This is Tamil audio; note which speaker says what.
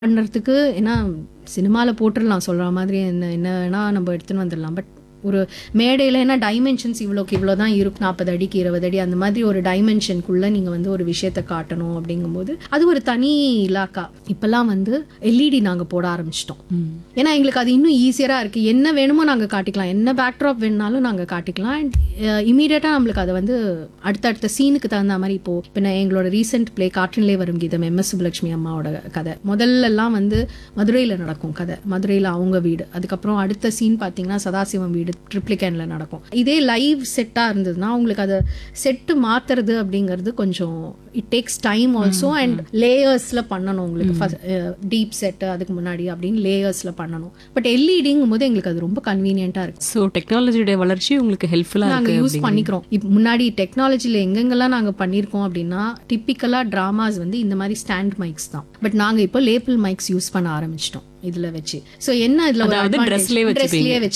Speaker 1: பண்ணுறதுக்கு ஏன்னா சினிமாவில் போட்டுடலாம் சொல்கிற மாதிரி என்ன என்ன வேணால் நம்ம எடுத்துன்னு வந்துடலாம் பட் ஒரு மேடையில் என்ன டைமென்ஷன்ஸ் இவ்வளோக்கு இவ்வளோ தான் இருக்கும் நாற்பது அடிக்கு இருபது அடி அந்த மாதிரி ஒரு டைமென்ஷனுக்குள்ளே நீங்கள் வந்து ஒரு விஷயத்தை காட்டணும் அப்படிங்கும்போது அது ஒரு தனி இலாக்கா இப்போல்லாம் வந்து எல்இடி நாங்கள் போட ஆரம்பிச்சிட்டோம் ஏன்னா எங்களுக்கு அது இன்னும் ஈஸியராக இருக்குது என்ன வேணுமோ நாங்கள் காட்டிக்கலாம் என்ன பேக்ட்ராப் வேணுனாலும் நாங்கள் காட்டிக்கலாம் அண்ட் இமீடியட்டாக நம்மளுக்கு அதை வந்து அடுத்தடுத்த சீனுக்கு தகுந்த மாதிரி இப்போ இப்போ நான் எங்களோட ரீசெண்ட் ப்ளே காற்றினிலே வரும் கீதம் எம்எஸ் சுப்புலட்சுமி அம்மாவோட கதை முதல்ல எல்லாம் வந்து மதுரையில் நடக்கும் கதை மதுரையில் அவங்க வீடு அதுக்கப்புறம் அடுத்த சீன் பார்த்தீங்கன்னா சதாசிவம் வீடு ட்ரிப்ளிகேனில் நடக்கும் இதே லைவ் செட்டாக இருந்ததுன்னா உங்களுக்கு அதை செட்டு மாத்துறது அப்படிங்கிறது கொஞ்சம் it takes time also and லேயர்ஸில் பண்ணணும் உங்களுக்கு டீப் செட்டு அதுக்கு முன்னாடி அப்படின்னு லேயர்ஸில் பண்ணணும் பட் எல்இடிங்கும் போது எங்களுக்கு அது ரொம்ப கன்வீனியண்ட்டாக இருக்கு
Speaker 2: ஸோ டெக்னாலஜியோட வளர்ச்சி உங்களுக்கு ஹெல்ப்ஃபுல்லாக
Speaker 1: நாங்க
Speaker 2: இருக்கு
Speaker 1: யூஸ் பண்ணிக்கிறோம் இப்ப முன்னாடி டெக்னாலஜில எங்கெங்கெல்லாம் நாங்க பண்ணிருக்கோம் அப்படின்னா டிப்பிக்கலா டிராமாஸ் வந்து இந்த மாதிரி ஸ்டாண்ட் மைக்ஸ் தான் பட் நாங்க இப்போ லேபிள் மைக்ஸ் யூஸ் பண்ண ஆரம்பிச்சிட்டோம் இதுல வச்சு சோ என்ன இதுல ஒரு
Speaker 2: அதாவது
Speaker 1: advantage?
Speaker 2: dressலயே வச்சுப்பீங்க.
Speaker 1: dressலயே வச்சு